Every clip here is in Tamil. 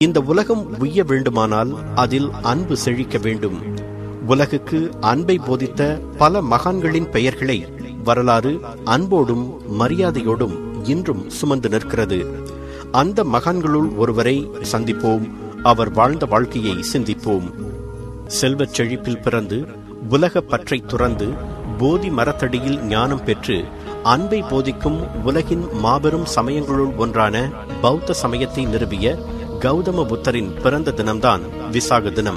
இந்த உலகம் உய்ய வேண்டுமானால் அதில் அன்பு செழிக்க வேண்டும் உலகுக்கு அன்பை போதித்த பல மகான்களின் பெயர்களை வரலாறு அன்போடும் மரியாதையோடும் இன்றும் சுமந்து நிற்கிறது அந்த மகான்களுள் ஒருவரை சந்திப்போம் அவர் வாழ்ந்த வாழ்க்கையை சிந்திப்போம் செல்வச் செழிப்பில் பிறந்து உலக பற்றை துறந்து போதி மரத்தடியில் ஞானம் பெற்று அன்பை போதிக்கும் உலகின் மாபெரும் சமயங்களுள் ஒன்றான பௌத்த சமயத்தை நிறுவிய கௌதம புத்தரின் பிறந்த தினம்தான் விசாக தினம்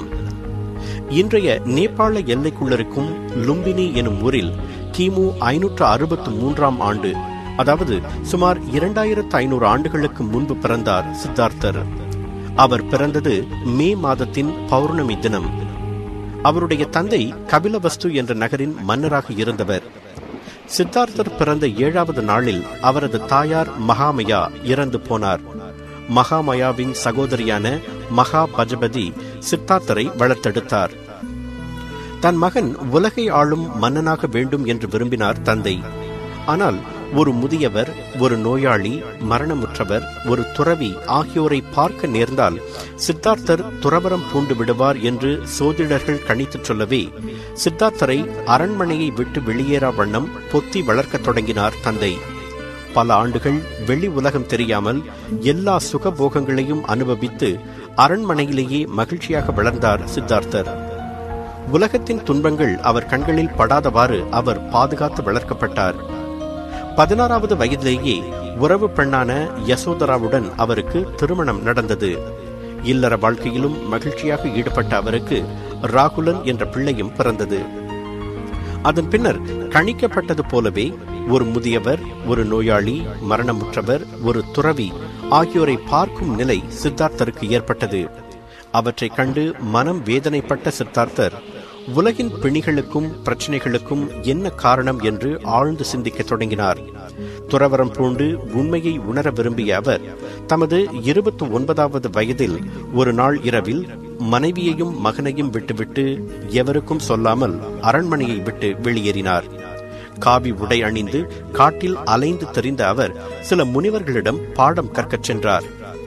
இன்றைய நேபாள எல்லைக்குள்ளிருக்கும் லும்பினி எனும் ஊரில் கிமு ஐநூற்று அறுபத்து மூன்றாம் ஆண்டு அதாவது சுமார் இரண்டாயிரத்து ஐநூறு ஆண்டுகளுக்கு முன்பு பிறந்தார் சித்தார்த்தர் அவர் பிறந்தது மே மாதத்தின் பௌர்ணமி தினம் அவருடைய தந்தை கபிலவஸ்து என்ற நகரின் மன்னராக இருந்தவர் சித்தார்த்தர் பிறந்த ஏழாவது நாளில் அவரது தாயார் மகாமயா இறந்து போனார் மகாமயாவின் சகோதரியான மகா பஜபதி சித்தார்த்தரை வளர்த்தெடுத்தார் தன் மகன் உலகை ஆளும் மன்னனாக வேண்டும் என்று விரும்பினார் தந்தை ஆனால் ஒரு முதியவர் ஒரு நோயாளி மரணமுற்றவர் ஒரு துறவி ஆகியோரை பார்க்க நேர்ந்தால் சித்தார்த்தர் துறவரம் பூண்டு விடுவார் என்று சோதிடர்கள் கணித்துச் சொல்லவே சித்தார்த்தரை அரண்மனையை விட்டு வெளியேறா வண்ணம் பொத்தி வளர்க்கத் தொடங்கினார் தந்தை பல ஆண்டுகள் வெளி உலகம் தெரியாமல் எல்லா சுகபோகங்களையும் அனுபவித்து அரண்மனையிலேயே மகிழ்ச்சியாக வளர்ந்தார் சித்தார்த்தர் உலகத்தின் துன்பங்கள் அவர் கண்களில் படாதவாறு அவர் பாதுகாத்து வளர்க்கப்பட்டார் பதினாறாவது வயதிலேயே உறவு பெண்ணான யசோதராவுடன் அவருக்கு திருமணம் நடந்தது இல்லற வாழ்க்கையிலும் மகிழ்ச்சியாக ஈடுபட்ட அவருக்கு ராகுலன் என்ற பிள்ளையும் பிறந்தது அதன் பின்னர் கணிக்கப்பட்டது போலவே ஒரு முதியவர் ஒரு நோயாளி மரணமுற்றவர் ஒரு துறவி ஆகியோரை பார்க்கும் நிலை சித்தார்த்தருக்கு ஏற்பட்டது அவற்றைக் கண்டு மனம் வேதனைப்பட்ட சித்தார்த்தர் உலகின் பிணிகளுக்கும் பிரச்சனைகளுக்கும் என்ன காரணம் என்று ஆழ்ந்து சிந்திக்கத் தொடங்கினார் துறவரம் பூண்டு உண்மையை உணர விரும்பிய அவர் தமது இருபத்தி ஒன்பதாவது வயதில் ஒரு நாள் இரவில் மனைவியையும் மகனையும் விட்டுவிட்டு எவருக்கும் சொல்லாமல் அரண்மனையை விட்டு வெளியேறினார் காவி உடை அணிந்து காட்டில் அலைந்து தெரிந்த அவர் சில முனிவர்களிடம் பாடம் கற்கச் சென்றார்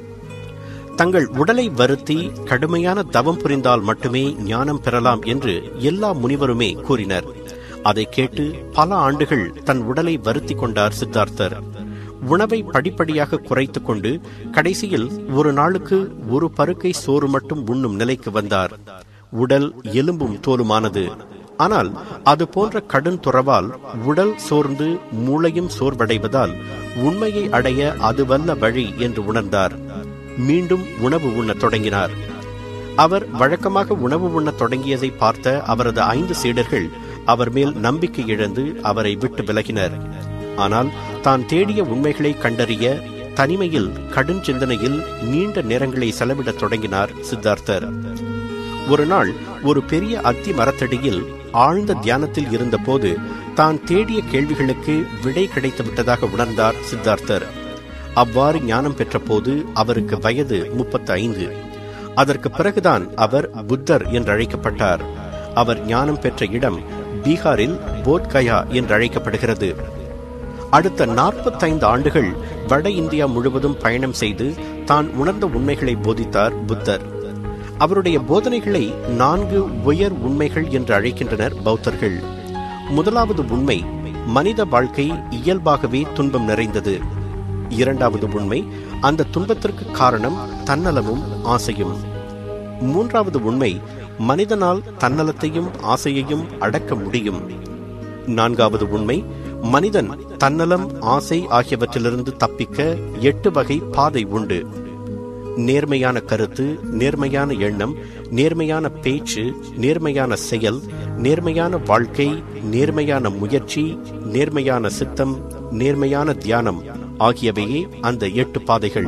தங்கள் உடலை வருத்தி கடுமையான தவம் புரிந்தால் மட்டுமே ஞானம் பெறலாம் என்று எல்லா முனிவருமே கூறினர் அதை கேட்டு பல ஆண்டுகள் தன் உடலை வருத்தி கொண்டார் சித்தார்த்தர் உணவை படிப்படியாக குறைத்துக் கொண்டு கடைசியில் ஒரு நாளுக்கு ஒரு பருக்கை சோறு மட்டும் உண்ணும் நிலைக்கு வந்தார் உடல் எலும்பும் தோலுமானது ஆனால் அது போன்ற கடும் துறவால் உடல் சோர்ந்து மூளையும் சோர்வடைவதால் உண்மையை அடைய அதுவல்ல வழி என்று உணர்ந்தார் மீண்டும் உணவு உண்ணத் தொடங்கினார் அவர் வழக்கமாக உணவு உண்ணத் தொடங்கியதை பார்த்த அவரது ஐந்து சீடர்கள் அவர் மேல் நம்பிக்கை இழந்து அவரை விட்டு விலகினர் ஆனால் தான் தேடிய உண்மைகளை கண்டறிய தனிமையில் கடும் சிந்தனையில் நீண்ட நேரங்களை செலவிடத் தொடங்கினார் சித்தார்த்தர் ஒரு நாள் ஒரு பெரிய அத்தி மரத்தடியில் ஆழ்ந்த தியானத்தில் இருந்தபோது தான் தேடிய கேள்விகளுக்கு விடை கிடைத்து விட்டதாக உணர்ந்தார் சித்தார்த்தர் அவ்வாறு ஞானம் பெற்றபோது அவருக்கு வயது முப்பத்தி ஐந்து அதற்கு பிறகுதான் அவர் புத்தர் என்று அழைக்கப்பட்டார் அவர் ஞானம் பெற்ற இடம் பீகாரில் போத்கயா என்று அழைக்கப்படுகிறது அடுத்த நாற்பத்தைந்து ஆண்டுகள் வட இந்தியா முழுவதும் பயணம் செய்து தான் உணர்ந்த உண்மைகளை போதித்தார் புத்தர் அவருடைய போதனைகளை நான்கு உயர் உண்மைகள் என்று அழைக்கின்றனர் பௌத்தர்கள் முதலாவது உண்மை மனித வாழ்க்கை இயல்பாகவே துன்பம் நிறைந்தது இரண்டாவது உண்மை அந்த துன்பத்திற்கு காரணம் தன்னலமும் ஆசையும் மூன்றாவது உண்மை மனிதனால் தன்னலத்தையும் ஆசையையும் அடக்க முடியும் நான்காவது உண்மை மனிதன் தன்னலம் ஆசை ஆகியவற்றிலிருந்து தப்பிக்க எட்டு வகை பாதை உண்டு நேர்மையான கருத்து நேர்மையான எண்ணம் நேர்மையான பேச்சு நேர்மையான செயல் நேர்மையான வாழ்க்கை நேர்மையான முயற்சி நேர்மையான சித்தம் நேர்மையான தியானம் ஆகியவையே அந்த எட்டு பாதைகள்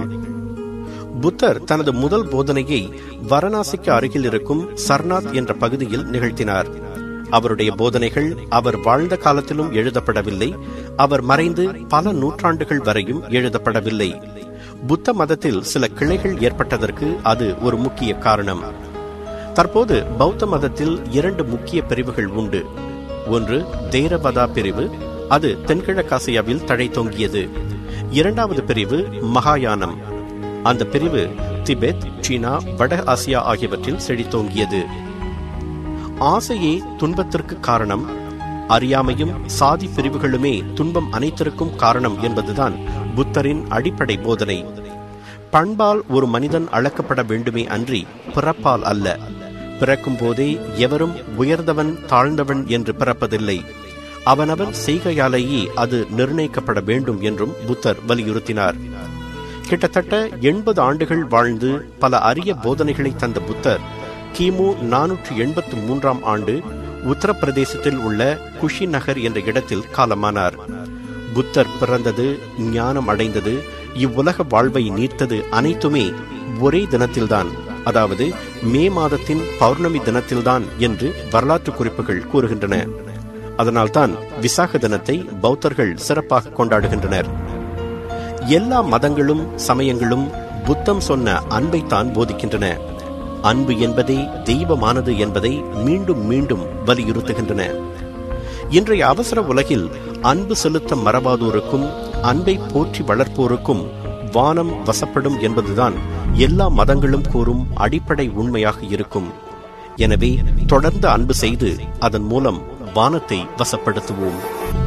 புத்தர் தனது முதல் போதனையை வாரணாசிக்கு அருகில் இருக்கும் சர்நாத் என்ற பகுதியில் நிகழ்த்தினார் அவருடைய போதனைகள் அவர் வாழ்ந்த காலத்திலும் எழுதப்படவில்லை அவர் மறைந்து பல நூற்றாண்டுகள் வரையும் எழுதப்படவில்லை புத்த மதத்தில் சில கிளைகள் ஏற்பட்டதற்கு அது ஒரு முக்கிய காரணம் தற்போது பௌத்த மதத்தில் இரண்டு முக்கிய பிரிவுகள் உண்டு ஒன்று தேரவதா பிரிவு அது தென்கிழக்காசியாவில் தழைத்தோங்கியது இரண்டாவது பிரிவு மகாயானம் அந்த பிரிவு திபெத் சீனா வட ஆசியா ஆகியவற்றில் செழித்தோங்கியது ஆசையே துன்பத்திற்கு காரணம் அறியாமையும் சாதி பிரிவுகளுமே துன்பம் அனைத்திற்கும் காரணம் என்பதுதான் புத்தரின் அடிப்படை போதனை பண்பால் ஒரு மனிதன் அளக்கப்பட வேண்டுமே அன்றி பிறப்பால் அல்ல பிறக்கும் போதே எவரும் உயர்ந்தவன் தாழ்ந்தவன் என்று பிறப்பதில்லை அவனவன் செய்கையாலேயே அது நிர்ணயிக்கப்பட வேண்டும் என்றும் புத்தர் வலியுறுத்தினார் கிட்டத்தட்ட எண்பது ஆண்டுகள் வாழ்ந்து பல அரிய போதனைகளை தந்த புத்தர் கிமு நானூற்று எண்பத்து மூன்றாம் ஆண்டு உத்தரப்பிரதேசத்தில் உள்ள குஷி நகர் என்ற இடத்தில் காலமானார் புத்தர் பிறந்தது ஞானம் அடைந்தது இவ்வுலக வாழ்வை நீர்த்தது அனைத்துமே ஒரே தினத்தில்தான் அதாவது மே மாதத்தின் பௌர்ணமி தினத்தில்தான் என்று வரலாற்று குறிப்புகள் கூறுகின்றன அதனால்தான் விசாக தினத்தை பௌத்தர்கள் சிறப்பாக கொண்டாடுகின்றனர் எல்லா மதங்களும் சமயங்களும் புத்தம் சொன்ன அன்பைத்தான் போதிக்கின்றன அன்பு என்பதே தெய்வமானது என்பதை மீண்டும் மீண்டும் வலியுறுத்துகின்றன இன்றைய அவசர உலகில் அன்பு செலுத்த மறவாதோருக்கும் அன்பை போற்றி வளர்ப்போருக்கும் வானம் வசப்படும் என்பதுதான் எல்லா மதங்களும் கூறும் அடிப்படை உண்மையாக இருக்கும் எனவே தொடர்ந்து அன்பு செய்து அதன் மூலம் வானத்தை வசப்படுத்துவோம்